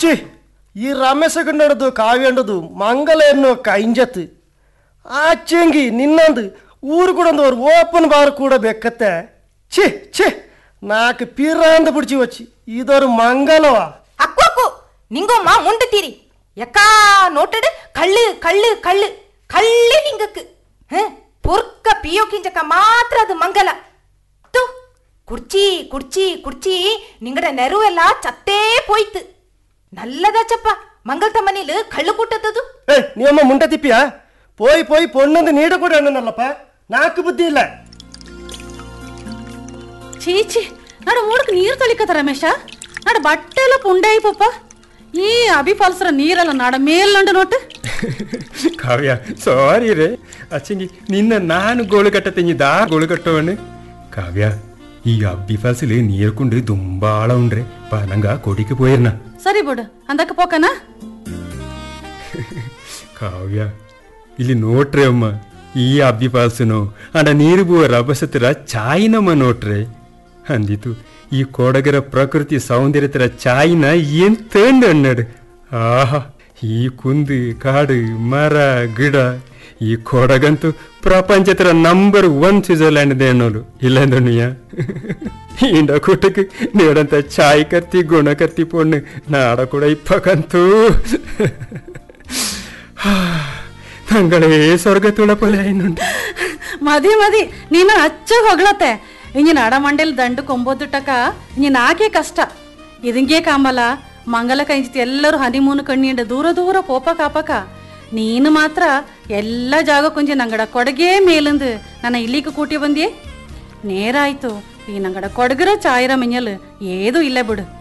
ಛೀ ಈ ರಮೇಶ ಕಂಡದು ಕಾವ್ಯಂಡದು ಮಂಗಲ ಎನ್ನುವ ಕೈಂಜತ್ ಆಚೆಂಗಿ ನಿನ್ನೊಂದು ಊರು ಕೂಡ ಒಂದು ಓಪನ್ ಬಾರ್ ಕೂಡ ಬೇಕತ್ತೆ ಛೀ ಛೀ ನಾಲ್ಕು ಪಿರ ಅಂದ ಬಿಡ್ಚಿ ವಚ್ಚಿ ಇದೊರು ಮಂಗಲವಾ ಅಕ್ಕು ಅಕ್ಕು ನಿಂಗೊಮ್ಮ ಮುಂಡು ತೀರಿ ಎಕ್ಕಾ ನೋಟடு கள்ளு கள்ளு கள்ளு கள்ளி ನಿಂಗಕ್ಕೆ ಹ ಪೊರ್ಕ ಪಿಯೋ ಕಿಂಜಕ ಮಾತ್ರ ಅದು ಮಂಗಲ ತು ಕುರ್ಚಿ ಕುರ್ಚಿ ಕುರ್ಚಿ ನಿಂಗಡ ನೆರುವೆಲ್ಲ ಚತ್ತೇ ಪೋಯ್ತು ನಲ್ಲದಾಚಪ್ಪ ಮಂಗಲ್ತ ಮನೇಲಿ ಕಳ್ಳು ಕೂಟದ್ದು ಏ ನೀವಮ್ಮ ಮುಂಡೆ ತಿಪ್ಪಿಯಾ போய் போய் பொண்ணுந்து நீட கூட என்னல்லப்பா நாக்கு புத்தி இல்ல చీచి నాడు మూడుకు నీరు తొలికత రమేಶ నాడు బట్టెల పుండే అయిపోప్ప ಈ ಅಭಿ ಫಾಲ್ಸ್ರ ನೀರೆಲ್ಲ ನಾಡ ಮೇಲ್ನಂಡು ನೋಟು ಕಾವ್ಯ ಸಾರಿ ರೇ ಅಚ್ಚಂಗಿ ನಿನ್ನ ನಾನು ಗೋಳು ಕಟ್ಟ ತೆಂಗಿದ ಗೋಳು ಕಟ್ಟವನು ಕಾವ್ಯ ಈ ಅಬ್ಬಿ ಫಾಸಿಲ್ ನೀರ್ಕೊಂಡು ದುಂಬಾಳ ಉಂಡ್ರೆ ಬಾ ನಂಗ ಕೋಟಿಗೆ போயிருந்தா ಸರಿ ಬಿಡು ಅಂದಕ್ಕೆ ಪೋಕನ ಕಾವ್ಯ ಇಲ್ಲಿ ನೋಟ್ರೆ ಅಮ್ಮ ಈ ಅಬ್ಬಿ ಫಾಲ್ಸ್ನು ಅಂಡ ನೀರು ಬುವ ರಭಸತ್ರ ಚಾಯಿನಮ್ಮ ನೋಟ್ರೆ ಅಂದಿತು ಈ ಕೊಡಗರ ಪ್ರಕೃತಿ ಸೌಂದರ್ಯತರ ಚಾಯಿನ ಎಂತಂಡು ಅಣ್ಣಡು ಆಹಾ ಈ ಕುಂದು ಕಾಡು ಮರ ಗಿಡ ಈ ಕೊಡಗಂತೂ ಪ್ರಪಂಚತರ ನಂಬರ್ ಒನ್ ಸ್ವಿಟ್ಜರ್ಲ್ಯಾಂಡ್ ಅನ್ನೋದು ಇಲ್ಲಾಂದ್ರೆ ನೀಯ ಇಂಡ ಕೂಟಕ್ಕೆ ನೀಡಂತ ಚಾಯ್ ಕತ್ತಿ ಗುಣ ಕತ್ತಿ ಪೊಣ್ಣು ನಾಡ ಕೂಡ ಇಪ್ಪಕಂತೂ ഞങ്ങളെ സ്വർഗത്തുള്ള ആയിന്നുണ്ട് ಮದಿ ಮದಿ ನೀನು ಅಚ್ಚ ಹೊಗಳತ್ತೆ ಇಂಜಿನ ಅಡಮಂಡೆಲ್ ದಂಡು ಕೊಂಬೋದುಟ್ಟಕ ಇಂಜಿ ನಾಕೆ ಕಷ್ಟ ಇದಂಗೆ ಕಾಮಲ ಮಂಗಲ ಕೈಂಜಿತಿ ಎಲ್ಲರೂ ಹನಿಮೂನು ಕಣ್ಣಿಂಡ ದೂರ ದೂರ ಪೋಪ ಕಾಪಕ ನೀನು ಮಾತ್ರ ಎಲ್ಲ ಜಾಗ ಕೊಂಚ ನಂಗಡ ಕೊಡಗೆ ಮೇಲಂದು ನನ್ನ ಇಲ್ಲಿಗೆ ಕೂಟಿ ಬಂದಿ ನೇರ ಆಯ್ತು ಈ ನಂಗಡ ಕೊಡಗರ ಚಾಯಿರ ಮಿಂಜಲ್ ಏದು ಇಲ್ಲ ಬಿಡು